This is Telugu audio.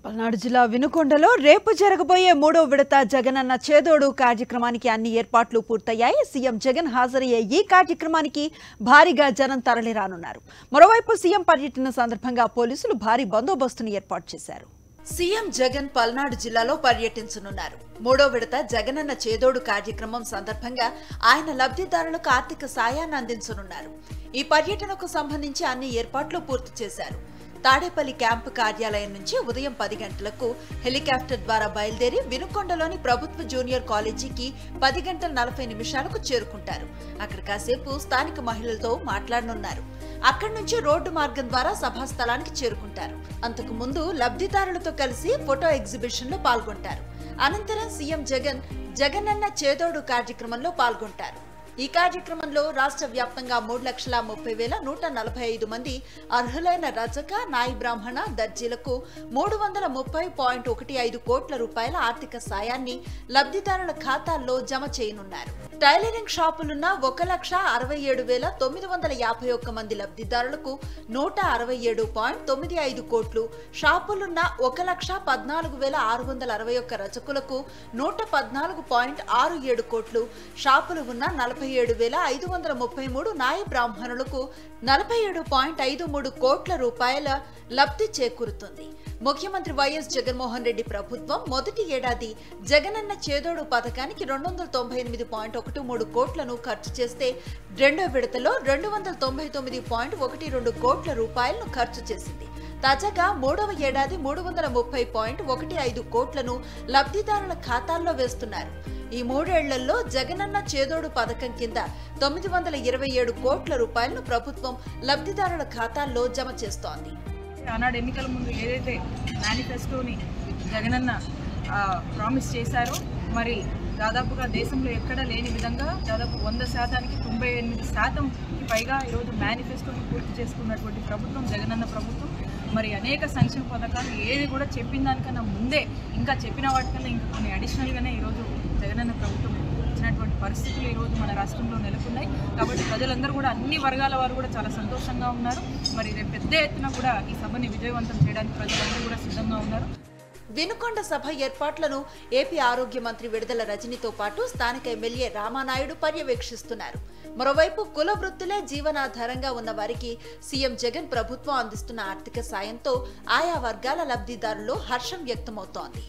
పల్నాడు జిల్లా వినుకొండలో రేపు జరగబోయే మూడో విడత జగనన్న చేదోడు కార్యక్రమానికి అన్ని ఏర్పాట్లు పూర్తయ్యాయి సీఎం జగన్ హాజరయ్యే ఈ కార్యక్రమానికి భారీగా జనం తరలిరానున్నారు మరోవైపు సీఎం పర్యటన సందర్భంగా పోలీసులు భారీ బందోబస్తును ఏర్పాటు చేశారు సీఎం జగన్ పల్నాడు జిల్లాలో పర్యటించనున్నారు మూడో విడత జగనన్న చేదోడు కార్యక్రమం సందర్భంగా ఆయన లబ్ధిదారులకు ఆర్థిక సాయాన్ని అందించనున్నారు ఈ పర్యటనకు సంబంధించి అన్ని ఏర్పాట్లు పూర్తి చేశారు తాడేపల్లి క్యాంపు కార్యాలయం నుంచి ఉదయం పది గంటలకు హెలికాప్టర్ ద్వారా బయలుదేరి వినుకొండలోని ప్రభుత్వ జూనియర్ కాలేజీకి పది గంటల నలభై నిమిషాలకు చేరుకుంటారు అక్కడ కాసేపు స్థానిక మహిళలతో మాట్లాడనున్నారు అక్కడి నుంచి రోడ్డు మార్గం ద్వారా సభా స్థలానికి చేరుకుంటారు అంతకు ముందు లబ్ధిదారులతో కలిసి ఫోటో ఎగ్జిబిషన్ లో పాల్గొంటారు అనంతరం సీఎం జగన్ జగనన్న చేదోడు కార్యక్రమంలో పాల్గొంటారు ఈ కార్యక్రమంలో రాష్ట్ర వ్యాప్తంగా మూడు లక్షల ముప్పై వేల నూట నలభై ఐదు మంది అర్హులైన రజక నాయి బ్రాహ్మణ దర్జీలకు మూడు వందల ముప్పై పాయింట్ ఒకటి ఐదు కోట్ల రూపాయల ఆర్థిక సాయాన్ని లబ్ధిదారుల ఖాతాల్లో జమ చేయనున్నారు టైలరింగ్ షాపులున్న ఒక లక్ష అరవై ఏడు వేల తొమ్మిది వందల యాభై ఒక్క మంది లబ్ధిదారులకు నూట అరవై ఏడు పాయింట్ తొమ్మిది ఐదు కోట్లు షాపులున్న ఒక లక్ష పద్నాలుగు వేల ఆరు వందల అరవై ఒక్క రచకులకు నూట పద్నాలుగు పాయింట్ ఆరు ఏడు కోట్లు షాపులు ఉన్న నలభై ఏడు వేల ఐదు వందల ముప్పై మూడు నాయ బ్రాహ్మణులకు నలభై ఏడు పాయింట్ ఐదు మూడు కోట్ల రూపాయల లబ్ధి చేకూరుతుంది ముఖ్యమంత్రి వైఎస్ జగన్మోహన్ రెడ్డి ప్రభుత్వం మొదటి ఏడాది జగనన్న చేదోడు పథకానికి రెండు వందల తొంభై ఎనిమిది పాయింట్ ఒకటి మూడు కోట్లను ఖర్చు చేస్తే రెండో విడతలో రెండు వందల తొంభై తొమ్మిది పాయింట్ ఒకటి రెండు కోట్ల రూపాయలను ఖర్చు చేసింది తాజాగా మూడవ ఏడాది మూడు వందల ముప్పై పాయింట్ ఒకటి ఐదు కోట్లను లబ్ధిదారుల ఖాతాల్లో వేస్తున్నారు ఈ మూడేళ్లలో జగనన్న చేదోడు పథకం కింద తొమ్మిది వందల ఇరవై ఏడు కోట్ల రూపాయలను ప్రభుత్వం లబ్ధిదారుల ఖాతాల్లో జమ చేస్తోంది ఆనాడు ఎన్నికల ముందు ఏదైతే మేనిఫెస్టోని జగనన్న ప్రామిస్ చేశారో మరి దాదాపుగా దేశంలో ఎక్కడా లేని విధంగా దాదాపు వంద శాతానికి తొంభై ఎనిమిది శాతంకి పైగా ఈరోజు మేనిఫెస్టోని పూర్తి చేసుకున్నటువంటి ప్రభుత్వం జగనన్న ప్రభుత్వం మరి అనేక సంక్షేమ పథకాలు ఏది కూడా చెప్పిన దానికన్నా ముందే ఇంకా చెప్పిన వాటికన్నా ఇంకా కొన్ని అడిషనల్గానే ఈరోజు జగనన్న ప్రభుత్వం ఇచ్చినటువంటి పరిస్థితులు ఈరోజు మన రాష్ట్రంలో నెలకొన్నాయి కాబట్టి ప్రజలందరూ కూడా అన్ని వర్గాల వారు కూడా చాలా సంతోషంగా ఉన్నారు మరి రేపు పెద్ద ఎత్తున కూడా ఈ సభని విజయవంతం చేయడానికి ప్రజలందరూ కూడా సిద్ధంగా ఉన్నారు వినుకొండ సభ ఏర్పాట్లను ఏపీ ఆరోగ్య మంత్రి విడుదల రజనితో పాటు స్థానిక ఎమ్మెల్యే రామానాయుడు పర్యవేక్షిస్తున్నారు మరోవైపు కుల వృత్తులే జీవనాధారంగా ఉన్న వారికి సీఎం జగన్ ప్రభుత్వం అందిస్తున్న ఆర్థిక సాయంతో ఆయా వర్గాల లబ్ధిదారుల్లో హర్షం వ్యక్తమవుతోంది